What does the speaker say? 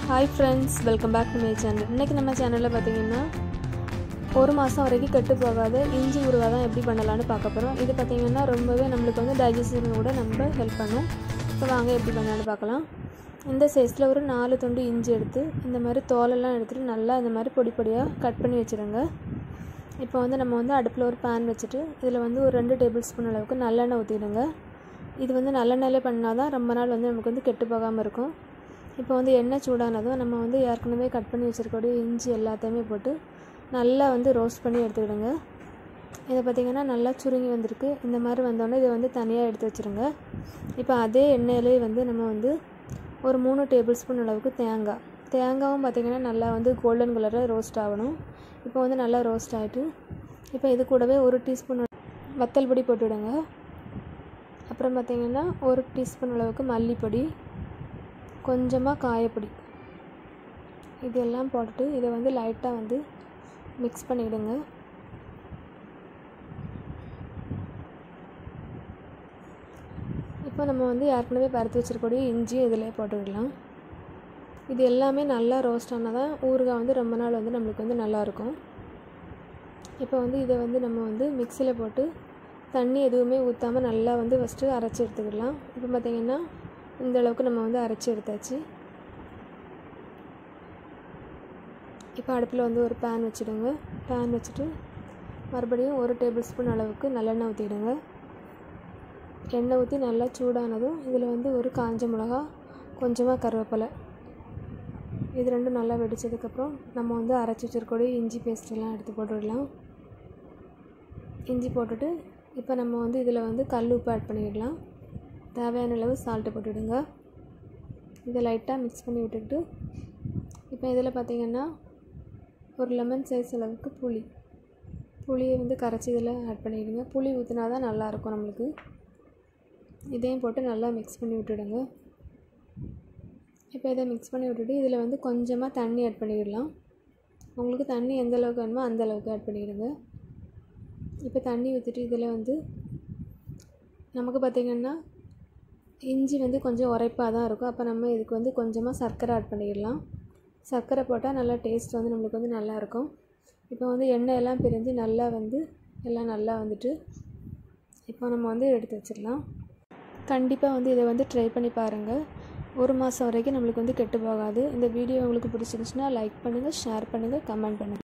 hi friends welcome back to my channel இன்றைக்கி நம்ம சேனலில் பார்த்தீங்கன்னா ஒரு மாதம் வரைக்கும் கெட்டு போகாத இஞ்சி ஊறுகாய் தான் எப்படி பண்ணலான்னு பார்க்க போகிறோம் இது பார்த்தீங்கன்னா ரொம்பவே நம்மளுக்கு வந்து டைஜஷன் கூட நம்ம ஹெல்ப் பண்ணும் இப்போ வாங்க எப்படி பண்ணலான்னு பார்க்கலாம் இந்த சைஸில் ஒரு நாலு துண்டு இஞ்சி எடுத்து இந்த மாதிரி தோலெல்லாம் எடுத்துகிட்டு நல்லா இந்த மாதிரி பொடி பொடியாக கட் பண்ணி வச்சுருங்க இப்போ வந்து நம்ம வந்து அடுப்பில் ஒரு பேன் வச்சுட்டு இதில் வந்து ஒரு ரெண்டு டேபிள் ஸ்பூன் அளவுக்கு நல்லெண்ணெய் ஊற்றிடுங்க இது வந்து நல்லெண்ணெயில் பண்ணால் தான் ரொம்ப நாள் வந்து நமக்கு வந்து கெட்டு போகாமல் இருக்கும் இப்போ வந்து எண்ணெய் சூடானதும் நம்ம வந்து ஏற்கனவே கட் பண்ணி வச்சுருக்கக்கூடிய இஞ்சி எல்லாத்தையுமே போட்டு நல்லா வந்து ரோஸ்ட் பண்ணி எடுத்துக்கிடுங்க இதை பார்த்திங்கன்னா நல்லா சுருங்கி வந்திருக்கு இந்த மாதிரி வந்தோடனே இதை வந்து தனியாக எடுத்து வச்சுருங்க இப்போ அதே எண்ணெயிலே வந்து நம்ம வந்து ஒரு மூணு டேபிள் ஸ்பூன் அளவுக்கு தேங்காய் தேங்காயும் பார்த்திங்கன்னா நல்லா வந்து கோல்டன் கலரில் ரோஸ்ட் ஆகணும் இப்போ வந்து நல்லா ரோஸ்ட் ஆகிட்டு இப்போ இது கூடவே ஒரு டீஸ்பூன் வத்தல் பொடி போட்டுவிடுங்க அப்புறம் பார்த்திங்கன்னா ஒரு டீஸ்பூன் அளவுக்கு மல்லிப்பொடி கொஞ்சமாக காயப்பொடி இதெல்லாம் போட்டுட்டு இதை வந்து லைட்டாக வந்து மிக்ஸ் பண்ணிவிடுங்க இப்போ நம்ம வந்து ஏற்கனவே பருத்து வச்சுருக்கக்கூடிய இஞ்சி இதில் போட்டுவிடலாம் இது எல்லாமே நல்லா ரோஸ்ட் ஆனால் தான் ஊறுகாய் வந்து ரொம்ப நாள் வந்து நம்மளுக்கு வந்து நல்லாயிருக்கும் இப்போ வந்து இதை வந்து நம்ம வந்து மிக்சியில் போட்டு தண்ணி எதுவுமே ஊற்றாமல் நல்லா வந்து ஃபஸ்ட்டு அரைச்சி எடுத்துக்கிடலாம் இப்போ பார்த்திங்கன்னா இந்த அளவுக்கு நம்ம வந்து அரைச்சி எடுத்தாச்சு இப்போ அடுப்பில் வந்து ஒரு பேன் வச்சுடுங்க பேன் வச்சுட்டு மறுபடியும் ஒரு டேபிள் ஸ்பூன் அளவுக்கு நல்லெண்ணெய் ஊற்றிடுங்க எண்ணெய் ஊற்றி நல்லா சூடானதும் இதில் வந்து ஒரு காஞ்ச மிளகா கொஞ்சமாக கருவேப்பிலை இது ரெண்டும் நல்லா வெடித்ததுக்கப்புறம் நம்ம வந்து அரைச்சி வச்சுருக்கக்கூடிய இஞ்சி பேஸ்ட்டெல்லாம் எடுத்து போட்டுவிடலாம் இஞ்சி போட்டுட்டு இப்போ நம்ம வந்து இதில் வந்து கல் உப்பு ஆட் பண்ணிடலாம் தேவையான அளவு சால்ட்டு போட்டுவிடுங்க இதை லைட்டாக மிக்ஸ் பண்ணி விட்டுக்கிட்டு இப்போ இதில் பார்த்திங்கன்னா ஒரு லெமன் சைஸ் அளவுக்கு புளி புளியை வந்து கரைச்சி இதில் ஆட் பண்ணிவிடுங்க புளி ஊற்றினா தான் நல்லாயிருக்கும் நம்மளுக்கு இதையும் போட்டு நல்லா மிக்ஸ் பண்ணி விட்டுடுங்க இப்போ இதை மிக்ஸ் பண்ணி விட்டுட்டு இதில் வந்து கொஞ்சமாக தண்ணி ஆட் பண்ணிவிடலாம் உங்களுக்கு தண்ணி எந்த அளவுக்கு வேணுமோ அந்த அளவுக்கு ஆட் பண்ணிவிடுங்க இப்போ தண்ணி ஊற்றிட்டு இதில் வந்து நமக்கு பார்த்திங்கன்னா இஞ்சி வந்து கொஞ்சம் உரைப்பாக தான் இருக்கும் அப்போ நம்ம இதுக்கு வந்து கொஞ்சமாக சர்க்கரை ஆட் பண்ணிடலாம் சர்க்கரை போட்டால் நல்லா டேஸ்ட் வந்து நம்மளுக்கு வந்து நல்லாயிருக்கும் இப்போ வந்து எண்ணெய் எல்லாம் பிரிஞ்சு நல்லா வந்து எல்லாம் நல்லா வந்துட்டு இப்போ நம்ம வந்து எடுத்து வச்சிடலாம் கண்டிப்பாக வந்து இதை வந்து ட்ரை பண்ணி பாருங்கள் ஒரு மாதம் வரைக்கும் நம்மளுக்கு வந்து கெட்டு போகாது இந்த வீடியோ உங்களுக்கு பிடிச்சிருந்துச்சுன்னா லைக் பண்ணுங்கள் ஷேர் பண்ணுங்கள் கமெண்ட் பண்ணுங்கள்